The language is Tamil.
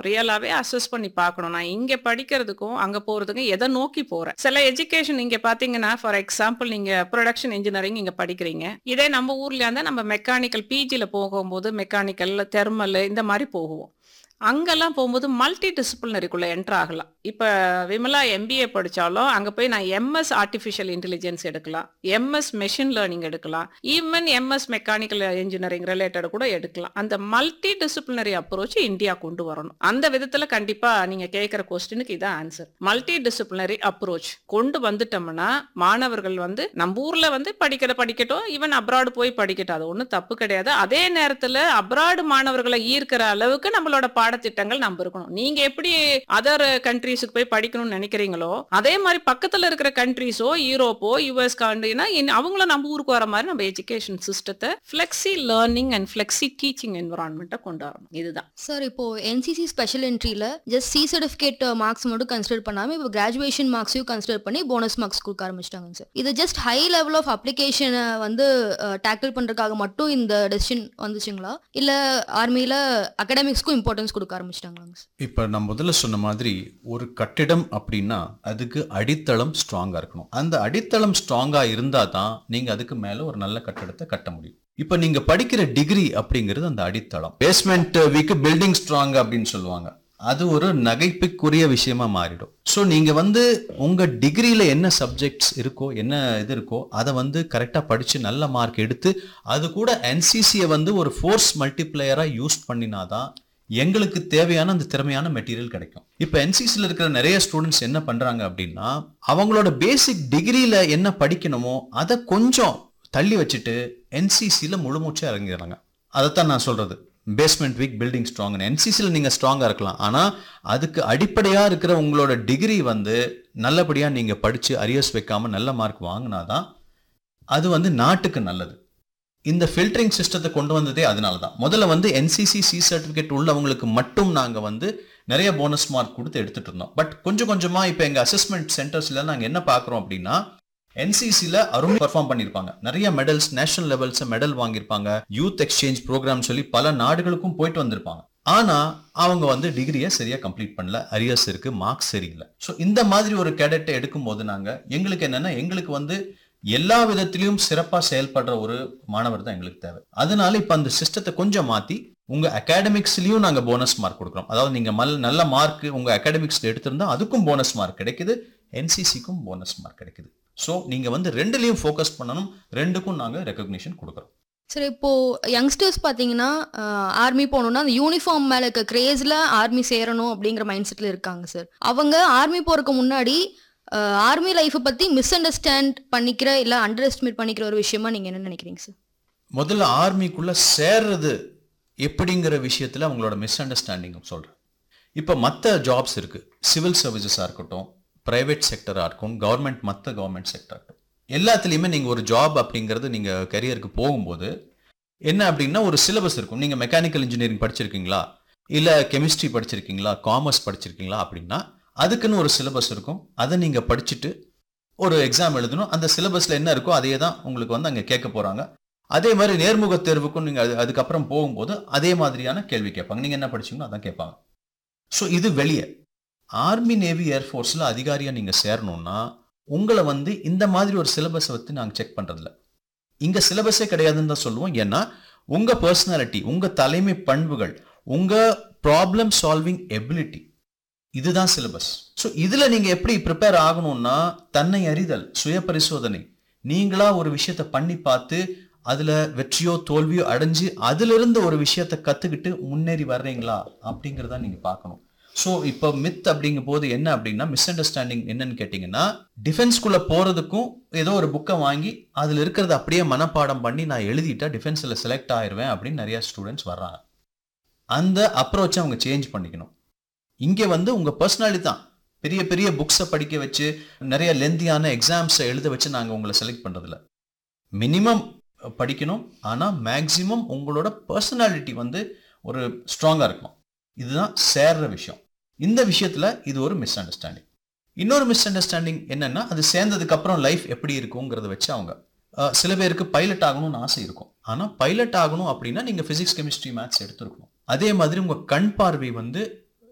ரியலாவே அசஸ் பண்ணி பார்க்கணும் நான் இங்க படிக்கிறதுக்கும் அங்க போறதுக்கும் எதை நோக்கி போறேன் சில எஜுகேஷன் இங்க பாத்தீங்கன்னா ஃபார் எக்ஸாம்பிள் நீங்க ப்ரொடக்ஷன் இன்ஜினியரிங் இங்க படிக்கிறீங்க இதே நம்ம ஊர்ல இருந்தா நம்ம மெக்கானிக்கல் பிஜில போகும்போது மெக்கானிக்கல் தெர்மல் இந்த மாதிரி போகுவோம் அங்கெல்லாம் போகும்போது மல்டி டிசிப்ளினரிக்குள்ள என்டர் ஆகலாம் இப்போ விமலா எம்பிஏ படித்தாலும் அங்கே போய் நான் எம்எஸ் ஆர்டிஃபிஷியல் இன்டெலிஜென்ஸ் எடுக்கலாம் எம்எஸ் மெஷின் லேர்னிங் எடுக்கலாம் even MS mechanical engineering related கூட எடுக்கலாம் அந்த மல்டி டிசிப்ளினரி அப்ரோச் இந்தியா கொண்டு வரணும் அந்த விதத்தில் கண்டிப்பாக நீங்கள் கேட்குற கொஸ்டினுக்கு இதான் ஆன்சர் மல்டி டிசிப்ளினரி அப்ரோச் கொண்டு வந்துட்டோம்னா மாணவர்கள் வந்து நம்ம ஊரில் வந்து படிக்கிற படிக்கட்டும் ஈவன் அப்ராடு போய் படிக்கட்டும் அது ஒன்றும் தப்பு கிடையாது அதே நேரத்தில் அப்ராடு மாணவர்களை ஈர்க்கிற அளவுக்கு நம்மளோட பாடத்திட்டங்கள் நம்ம இருக்கணும் நீங்க எப்படி அதர் கண்ட்ரீஸுக்கு போய் படிக்கணும்னு நினைக்கிறீங்களோ அதே மாதிரி பக்கத்துல இருக்கிற கண்ட்ரீஸோ யூரோப்போ யூஎஸ் காண்டினா அவங்களும் நம்ம ஊருக்கு வர மாதிரி நம்ம எஜுகேஷன் சிஸ்டத்தை flexi learning and flexi teaching என்வரான்மெண்ட்டை கொண்டு வரணும் இதுதான் சார் இப்போ என்சிசி ஸ்பெஷல் என்ட்ரியில் ஜஸ்ட் சி சர்டிஃபிகேட் மார்க்ஸ் மட்டும் கன்சிடர் பண்ணாமல் இப்போ கிராஜுவேஷன் மார்க்ஸையும் கன்சிடர் பண்ணி போனஸ் மார்க்ஸ் கொடுக்க ஆரம்பிச்சிட்டாங்க சார் இது ஜஸ்ட் ஹை லெவல் ஆஃப் அப்ளிகேஷனை வந்து டேக்கிள் பண்ணுறதுக்காக மட்டும் இந்த டெசிஷன் வந்துச்சுங்களா இல்லை ஆர்மியில் அகடமிக்ஸ்க்கும் இம்பார்ட்டன்ஸ் கொடுக்க ஆரம்பிச்சிட்டாங்களாங்க சார் இப்போ நான் முதல்ல சொன்ன மாதிரி ஒரு கட்டிடம் அப்படின்னா அதுக்கு அடித்தளம் ஸ்ட்ராங்கா இருக்கணும் அந்த அடித்தளம் ஸ்ட்ராங்கா இருந்தா தான் நீங்க அதுக்கு மேல ஒரு நல்ல கட்டடத்தை கட்ட முடியும் இப்போ நீங்க படிக்கிற டிகிரி அப்படிங்கிறது அந்த அடித்தளம் பேஸ்மெண்ட் வீக்கு பில்டிங் ஸ்ட்ராங் அப்படின்னு சொல்லுவாங்க அது ஒரு நகைப்புக்குரிய விஷயமா மாறிடும் ஸோ நீங்க வந்து உங்க டிகிரியில என்ன சப்ஜெக்ட்ஸ் இருக்கோ என்ன இது இருக்கோ அதை வந்து கரெக்டா படிச்சு நல்ல மார்க் எடுத்து அது கூட என்சிசியை வந்து ஒரு ஃபோர்ஸ் மல்டிப்ளையரா யூஸ் பண்ணினாதான் எங்களுக்கு தேவையான அந்த திறமையான மெட்டீரியல் கிடைக்கும் இப்போ என்சிசியில் இருக்கிற நிறைய ஸ்டூடெண்ட்ஸ் என்ன பண்றாங்க அப்படின்னா அவங்களோட பேசிக் டிகிரியில என்ன படிக்கணுமோ அதை கொஞ்சம் தள்ளி வச்சுட்டு என்சிசியில் முழுமூச்சா இறங்கிடுறாங்க அதைத்தான் நான் சொல்றது பேஸ்மெண்ட் வீக் பில்டிங் ஸ்ட்ராங் என்சிசியில் நீங்க ஸ்ட்ராங்கா இருக்கலாம் ஆனா அதுக்கு அடிப்படையா இருக்கிற உங்களோட டிகிரி வந்து நல்லபடியா நீங்க படிச்சு அரியர்ஸ் வைக்காம நல்ல மார்க் வாங்கினாதான் அது வந்து நாட்டுக்கு நல்லது இந்த ஃபில்டரிங் சிஸ்டத்தை கொண்டு வந்ததே அதனால தான் முதல்ல வந்து என்சிசி சி சர்டிஃபிகேட் உள்ளவங்களுக்கு மட்டும் நாங்கள் வந்து நிறைய போனஸ் மார்க் கொடுத்து எடுத்துட்டு இருந்தோம் பட் கொஞ்சம் கொஞ்சமா இப்போ எங்கள் அசஸ்மெண்ட் சென்டர்ஸ்ல நாங்கள் என்ன பார்க்குறோம் அப்படின்னா என்சிசியில் அருமை பர்ஃபார்ம் பண்ணியிருப்பாங்க நிறைய மெடல்ஸ் நேஷனல் லெவல்ஸ் மெடல் வாங்கியிருப்பாங்க யூத் எக்ஸ்சேஞ்ச் ப்ரோக்ராம் சொல்லி பல நாடுகளுக்கும் போயிட்டு வந்திருப்பாங்க ஆனா அவங்க வந்து டிகிரியை சரியா கம்ப்ளீட் பண்ணல அரியர்ஸ் இருக்கு மார்க்ஸ் சரியில்லை ஸோ இந்த மாதிரி ஒரு கேடட்டை எடுக்கும்போது நாங்க எங்களுக்கு என்னன்னா எங்களுக்கு வந்து எல்லா விதத்திலையும் சிறப்பா செயல்படுற ஒரு மாணவர் தான் எங்களுக்கு தேவை அதனால இப்ப அந்த சிஸ்டத்தை கொஞ்சம் மாத்தி உங்க அகாடமிக்ஸ்லயும் நாங்க போனஸ் மார்க் கொடுக்குறோம் அதாவது நீங்க மல் நல்ல மார்க் உங்க அகாடமிக்ஸ்ல எடுத்திருந்தா அதுக்கும் போனஸ் மார்க் கிடைக்குது என்சிசிக்கும் போனஸ் மார்க் கிடைக்குது ஸோ நீங்க வந்து ரெண்டுலயும் ஃபோக்கஸ் பண்ணணும் ரெண்டுக்கும் நாங்க ரெக்கக்னிஷன் கொடுக்குறோம் சரி இப்போ யங்ஸ்டர்ஸ் பார்த்தீங்கன்னா ஆர்மி போகணுன்னா அந்த யூனிஃபார்ம் மேலே இருக்க கிரேஸில் ஆர்மி சேரணும் அப்படிங்கிற மைண்ட் செட்டில் இருக்காங்க சார் அவங்க ஆர்மி போகிறதுக்கு முன்னாடி ஆர்மி லைஃப்பை பற்றி மிஸ் அண்டர்ஸ்டாண்ட் பண்ணிக்கிற இல்லை அண்டர் எஸ்டிமேட் பண்ணிக்கிற ஒரு விஷயமா நீங்கள் என்ன நினைக்கிறீங்க சார் முதல்ல ஆர்மிக்குள்ள சேர்றது எப்படிங்கிற விஷயத்துல அவங்களோட மிஸ் அண்டர்ஸ்டாண்டிங் சொல்றேன் இப்போ மற்ற ஜாப்ஸ் இருக்கு சிவில் சர்வீசஸாக இருக்கட்டும் பிரைவேட் செக்டராக இருக்கும் கவர்மெண்ட் மற்ற கவர்மெண்ட் செக்டர் இருக்கட்டும் எல்லாத்துலேயுமே நீங்கள் ஒரு ஜாப் அப்படிங்கிறது நீங்கள் கரியருக்கு போகும்போது என்ன அப்படின்னா ஒரு சிலபஸ் இருக்கும் நீங்கள் மெக்கானிக்கல் இன்ஜினியரிங் படிச்சிருக்கீங்களா இல்லை கெமிஸ்ட்ரி படிச்சிருக்கீங்களா காமர்ஸ் படிச்சிருக்கீங்களா அப்படின்னா அதுக்குன்னு ஒரு சிலபஸ் இருக்கும் அதை நீங்கள் படிச்சுட்டு ஒரு எக்ஸாம் எழுதணும் அந்த சிலபஸில் என்ன இருக்கோ அதே தான் உங்களுக்கு வந்து அங்கே கேட்க போகிறாங்க அதே மாதிரி நேர்முக தேர்வுக்கும் நீங்கள் அது அதுக்கப்புறம் போகும்போது அதே மாதிரியான கேள்வி கேட்பாங்க நீங்கள் என்ன படிச்சீங்களோ அதான் கேட்பாங்க ஸோ இது வெளியே ஆர்மி நேவி ஏர்ஃபோர்ஸில் அதிகாரியாக நீங்கள் சேரணும்னா உங்களை வந்து இந்த மாதிரி ஒரு சிலபஸை வந்து நாங்கள் செக் பண்ணுறதில்ல இங்கே சிலபஸே கிடையாதுன்னு தான் சொல்லுவோம் ஏன்னா உங்கள் பர்சனாலிட்டி உங்கள் தலைமை பண்புகள் உங்கள் ப்ராப்ளம் சால்விங் எபிலிட்டி இதுதான் சிலபஸ் ஸோ இதில் நீங்கள் எப்படி ப்ரிப்பேர் ஆகணும்னா தன்னை அறிதல் சுய பரிசோதனை நீங்களா ஒரு விஷயத்த பண்ணி பார்த்து அதுல வெற்றியோ தோல்வியோ அடைஞ்சு அதிலிருந்து ஒரு விஷயத்த கத்துக்கிட்டு முன்னேறி வர்றீங்களா அப்படிங்கிறத நீங்க பார்க்கணும் ஸோ இப்போ மித் அப்படிங்கும் போது என்ன அப்படின்னா மிஸ் அண்டர்ஸ்டாண்டிங் என்னன்னு கேட்டிங்கன்னா டிஃபென்ஸ்குள்ள போறதுக்கும் ஏதோ ஒரு புக்கை வாங்கி அதில் இருக்கிறத அப்படியே மனப்பாடம் பண்ணி நான் எழுதிட்டா டிஃபென்ஸில் செலக்ட் ஆயிருவேன் அப்படின்னு நிறைய ஸ்டூடெண்ட்ஸ் வர்றாங்க அந்த அப்ரோச்சை அவங்க சேஞ்ச் பண்ணிக்கணும் இங்கே வந்து உங்க பர்சனாலிட்டி தான் பெரிய பெரிய புக்ஸை படிக்க வச்சு நிறைய லெந்தியான எக்ஸாம்ஸை எழுத வச்சு நாங்கள் உங்களை செலக்ட் பண்ணுறதில்ல மினிமம் படிக்கணும் ஆனால் மேக்சிமம் உங்களோட பர்சனாலிட்டி வந்து ஒரு ஸ்ட்ராங்காக இருக்கணும் இதுதான் சேர்ற விஷயம் இந்த விஷயத்தில் இது ஒரு மிஸ் அண்டர்ஸ்டாண்டிங் இன்னொரு மிஸ் அண்டர்ஸ்டாண்டிங் என்னன்னா அது சேர்ந்ததுக்கு அப்புறம் லைஃப் எப்படி இருக்குங்கிறத வச்சு அவங்க அஹ், சில பேருக்கு பைலட் ஆகணும்னு ஆசை இருக்கும் ஆனால் பைலட் ஆகணும் அப்படின்னா நீங்கள் ஃபிசிக்ஸ் கெமிஸ்ட்ரி மேத்ஸ் எடுத்துருக்கணும் அதே மாதிரி உங்கள் கண் பார்வை வந்து